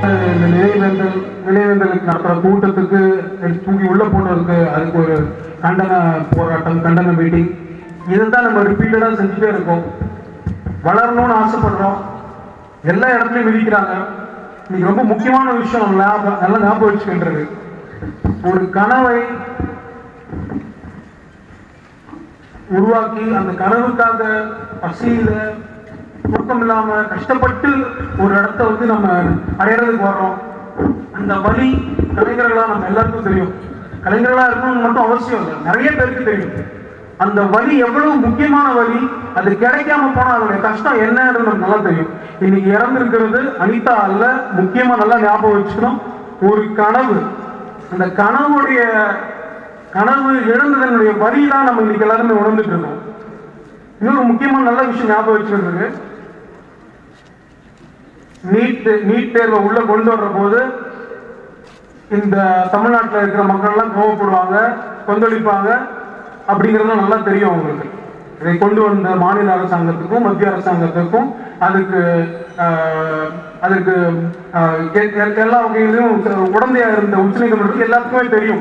இந்த நினைவேந்தல் நினைவேந்தலுக்கு நடத்துகிற கூட்டத்துக்கு எடுத்து தூக்கி உள்ள போனதுக்கு அதுக்கு ஒரு கண்டன போராட்டம் கண்டன மீட்டிங் இதுதான் நம்ம ரிப்பீட்டடாக செஞ்சுட்டே இருக்கோம் வளரணும்னு ஆசைப்படுறோம் எல்லா இடத்துலையும் விதிக்கிறாங்க இன்னைக்கு ரொம்ப முக்கியமான விஷயம் நம்ம ஞாபகம் நல்லா ஞாபகம் வச்சுக்கின்றது ஒரு கனவை உருவாக்கி அந்த கனவுக்காக பசியில தூக்கம் இல்லாம கஷ்டப்பட்டு ஒரு இடத்த வந்து நம்ம அடையிறதுக்கு வர்றோம் அந்த வழி கலைஞர்களா நம்ம எல்லாருக்கும் தெரியும் கலைஞர்களா இருக்கணும்னு மட்டும் அவசியம் இல்லை நிறைய பேருக்கு தெரியும் அந்த வழி எவ்வளவு முக்கியமான வழி அது கிடைக்காம போனா அதோட கஷ்டம் என்னன்றது நமக்கு நல்லா தெரியும் இன்னைக்கு இறந்திருக்கிறது அனிதா அல்ல முக்கியமா நல்லா ஞாபகம் வச்சுக்கணும் ஒரு கனவு அந்த கனவுடைய கனவு இழந்ததனுடைய வழி தான் நம்ம இன்னைக்கு எல்லாருமே உணர்ந்துட்டு இருக்கோம் இன்னொரு முக்கியமான நல்ல விஷயம் ஞாபகம் வச்சுக்கிறது நீட் நீட் தேர்வை உள்ள கொண்டு வர்ற போது இந்த தமிழ்நாட்டில் இருக்கிற மக்கள்லாம் கோவப்படுவாங்க கொந்தளிப்பாங்க அப்படிங்கிறது நல்லா தெரியும் அவங்களுக்கு இதை கொண்டு வந்த மாநில அரசாங்கத்துக்கும் மத்திய அரசாங்கத்துக்கும் அதுக்கு ஆஹ், அதுக்கு ஆஹ், எ- எ- எல்லா வகையிலும் உடந்தையா இருந்த உச்சநீதிமன்றத்துக்கு எல்லாத்துக்குமே தெரியும்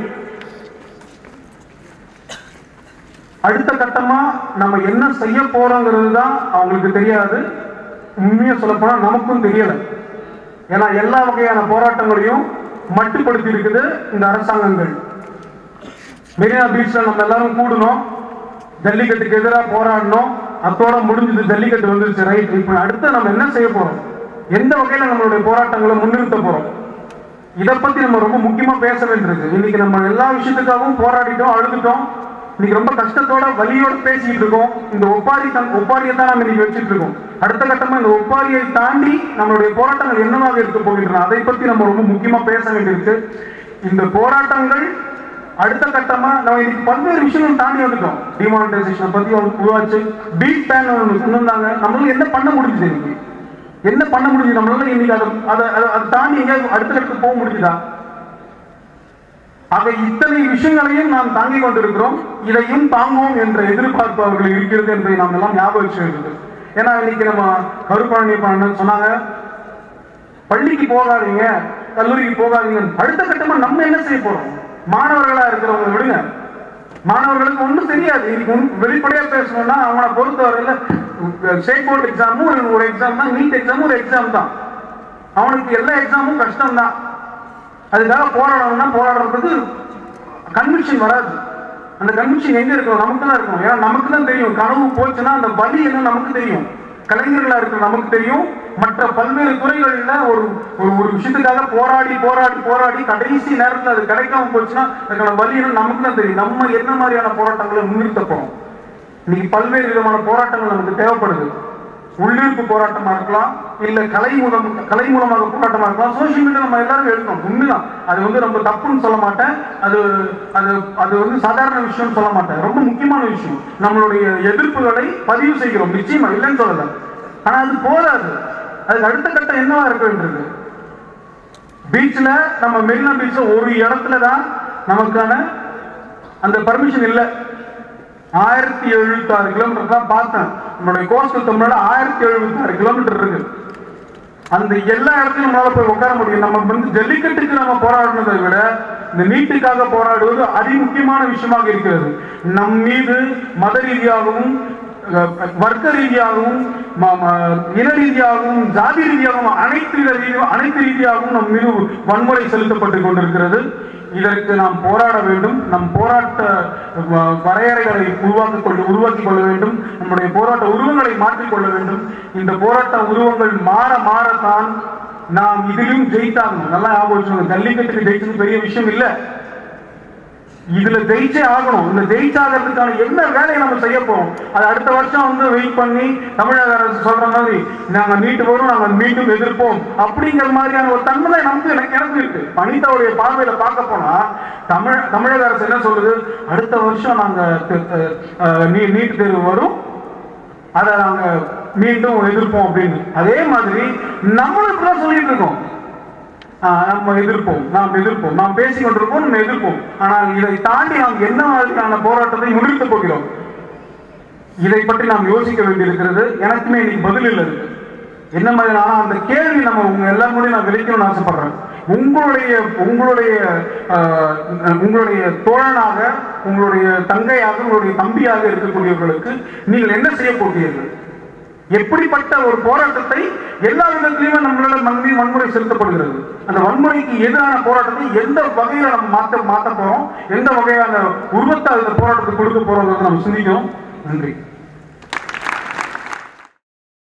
அடுத்த கட்டமா நம்ம என்ன செய்ய போறோங்கிறது தான் அவங்களுக்கு தெரியாது உண்மையா சொல்ல போனா நமக்கும் தெரியல ஏன்னா எல்லா வகையான போராட்டங்களையும் மட்டுப்படுத்தி இருக்குது இந்த அரசாங்கங்கள் மெரினா பீச்ல நம்ம எல்லாரும் கூடணும் ஜல்லிக்கட்டுக்கு எதிராக போராடணும் அத்தோட முடிஞ்சது ஜல்லிக்கட்டு வந்துருச்சு ரைட் இப்போ அடுத்து நம்ம என்ன செய்ய போறோம் எந்த வகையில நம்மளுடைய போராட்டங்களை முன்னிறுத்த போறோம் இதை பத்தி நம்ம ரொம்ப முக்கியமா பேச வேண்டியிருக்கு இன்னைக்கு நம்ம எல்லா விஷயத்துக்காகவும் போராடிட்டோம் அழுதுட்டோம் இன்னைக்கு ரொம்ப கஷ்டத்தோட வலியோட பேசிட்டு இருக்கோம் இந்த ஒப்பாரி தன் ஒப்பாரியை தான் நம்ம இன்னைக்கு வச்சுட்டு இருக்கோம் அடுத்த கட்டமா இந்த ஒப்பாரியை தாண்டி நம்மளுடைய போராட்டங்கள் என்னவாக இருக்க போகின்றன அதை பத்தி நம்ம ரொம்ப முக்கியமா பேச வேண்டியிருக்கு இந்த போராட்டங்கள் அடுத்த கட்டமா நம்ம இன்னைக்கு பல்வேறு விஷயங்கள் தாண்டி வந்துட்டோம் டிமானிட்டைசேஷன் பத்தி உருவாச்சு பீட் பேன் ஒன்று சொன்னாங்க நம்மளால என்ன பண்ண முடிஞ்சது இன்னைக்கு என்ன பண்ண முடிஞ்சது நம்மளால இன்னைக்கு அதை அதை அதை- அதை தாண்டி எங்கேயாவது அடுத்த கட்டத்துக்கு போக முடிஞ்சுதா ஆக இத்தனை விஷயங்களையும் நாம் தாங்கிக் கொண்டிருக்கிறோம் இதையும் தாங்குவோம் என்ற எதிர்பார்ப்பு அவர்கள் இருக்கிறது என்பதை நாம் எல்லாம் ஞாபகம் வச்சு இருக்குது ஏன்னா இன்னைக்கு நம்ம கருப்பழனி பண்ண சொன்னாங்க பள்ளிக்கு போகாதீங்க கல்லூரிக்கு போகாதீங்க அடுத்த கட்டமா நம்ம என்ன செய்ய போறோம் மாணவர்களா இருக்கிறவங்க விடுங்க மாணவர்களுக்கு ஒண்ணும் தெரியாது இன்னைக்கு ஒண்ணும் வெளிப்படையா பேசணும்னா அவனை பொறுத்தவரையில ஸ்டேட் போர்டு எக்ஸாமும் ஒரு ஒரு எக்ஸாம் தான் நீட் எக்ஸாமும் ஒரு எக்ஸாம் தான் அவனுக்கு எல்லா எக்ஸாமும் கஷ்டம் தான் அதுக்காக போராடணும்னா போராடுறதுக்கு கன்விக்ஷன் வராது அந்த கன்விக்ஷன் எங்க இருக்கும் நமக்கு தான் இருக்கும் ஏன்னா நமக்கு தான் தெரியும் கனவு போச்சுன்னா அந்த வலி என்ன நமக்கு தெரியும் கலைஞர்களா இருக்கிற நமக்கு தெரியும் மற்ற பல்வேறு துறைகள்ல ஒரு ஒரு ஒரு விஷயத்துக்காக போராடி போராடி போராடி கடைசி நேரத்துல அது கிடைக்காம போச்சுன்னா அதுக்கான வலி என்ன நமக்கு தான் தெரியும் நம்ம என்ன மாதிரியான போராட்டங்களை முன்னிறுத்த போறோம் இன்னைக்கு பல்வேறு விதமான போராட்டங்கள் நமக்கு தேவைப்படுது உள்ளிருப்பு போராட்டமா இருக்கலாம் இல்ல கலை மூலம் கலை மூலமாக போராட்டமா இருக்கலாம் சோசியல் மீடியா நம்ம எல்லாரும் எடுக்கணும் உண்மைதான் அது வந்து ரொம்ப தப்புன்னு சொல்ல மாட்டேன் அது அது அது வந்து சாதாரண விஷயம்னு சொல்ல மாட்டேன் ரொம்ப முக்கியமான விஷயம் நம்மளுடைய எதிர்ப்புகளை பதிவு செய்கிறோம் நிச்சயமா இல்லைன்னு சொல்லல ஆனா அது போதாது அதுக்கு அடுத்த கட்டம் என்னவா இருக்க வேண்டியது பீச்ல நம்ம மெரினா பீச்ல ஒரு இடத்துல தான் நமக்கான அந்த பர்மிஷன் இல்லை ஆயிரத்தி எழுபத்தி ஆறு கிலோமீட்டர் தான் பார்த்தேன் நம்மளுடைய கோஸ்டல் தமிழ்நாடு ஆயிரத்தி எழுபத்தி ஆறு கிலோமீட்டர் இருக்கு அந்த எல்லா இடத்துலயும் நம்மளால போய் உட்கார முடியும் நம்ம வந்து ஜல்லிக்கட்டுக்கு நம்ம போராடுனதை விட இந்த நீட்டுக்காக போராடுவது அதி முக்கியமான விஷயமாக இருக்கிறது நம் மீது மத ரீதியாகவும் அஹ், வர்க்க ரீதியாகவும் ம- ம- இன ரீதியாகவும் ஜாதி ரீதியாகவும் அனைத்து வித ரீதியும் அனைத்து ரீதியாகவும் நம் மீது வன்முறை செலுத்தப்பட்டு கொண்டிருக்கிறது இதற்கு நாம் போராட வேண்டும் நம் போராட்ட வ- வரையறைகளை உருவாக்கி கொள்ள உருவாக்கி கொள்ள வேண்டும் நம்முடைய போராட்ட உருவங்களை மாற்றிக்கொள்ள வேண்டும் இந்த போராட்ட உருவங்கள் மாற மாறத்தான் நாம் இதிலும் ஜெயித்தாகணும் நல்லா ஞாபகம் வச்சுக்கோங்க ஜல்லிக்கட்டுக்கு ஜெயிச்சது பெரிய விஷயம் இல்ல இதுல ஜெயிச்சே ஆகணும் இந்த ஜெயிச்சாகிறதுக்கான என்ன வேலையை நம்ம செய்ய போறோம் அது அடுத்த வருஷம் வந்து வெயிட் பண்ணி தமிழக அரசு சொல்ற மாதிரி நாங்க மீட்டு வரும் நாங்க மீண்டும் எதிர்ப்போம் அப்படிங்கிற மாதிரியான ஒரு தன்மை நமக்கு எனக்கு எனக்கு இருக்கு அனிதாவுடைய பார்வையில பார்க்க போனா தமிழ் தமிழக அரசு என்ன சொல்லுது அடுத்த வருஷம் நாங்க த- த- அஹ், நீ நீட் தேர்வு வரும் அதை நாங்க மீண்டும் எதிர்ப்போம் அப்படின்னு அதே மாதிரி நம்மளும் இப்படிதான் சொல்லிட்டு இருக்கோம் ஆஹ் நம்ம எதிர்ப்போம் நாம் எதிர்ப்போம் நாம் பேசிக் கொண்டிருப்போம் நம்ம எதிர்ப்போம் ஆனால் இதை தாண்டி நாம் என்ன மாதிரியான போராட்டத்தை முன்னிறுத்தப் போகிறோம் இதை பற்றி நாம் யோசிக்க வேண்டியிருக்கிறது எனக்குமே இன்னைக்கு பதில் இல்லை இருக்கு என்ன மாதிரி ஆனா அந்த கேள்வி நம்ம உங்க எல்லாரும் கூட நான் விளைக்கணும்னு ஆசைப்படுறேன் உங்களுடைய உங்களுடைய ஆஹ், உங்களுடைய தோழனாக உங்களுடைய தங்கையாக உங்களுடைய தம்பியாக இருக்கக்கூடியவர்களுக்கு நீங்கள் என்ன செய்ய போகிறீர்கள் எப்படிப்பட்ட ஒரு போராட்டத்தை எல்லா விதத்திலுமே நம்மளால மன்மை வன்முறை செலுத்தப்படுகிறது அந்த வன்முறைக்கு எதிரான போராட்டத்தை எந்த வகையில நம்ம மாத்த மாத்த போறோம் எந்த வகையான உருவத்தை அந்த போராட்டத்தை கொடுக்க போறோம் நம்ம சிந்திக்கணும் நன்றி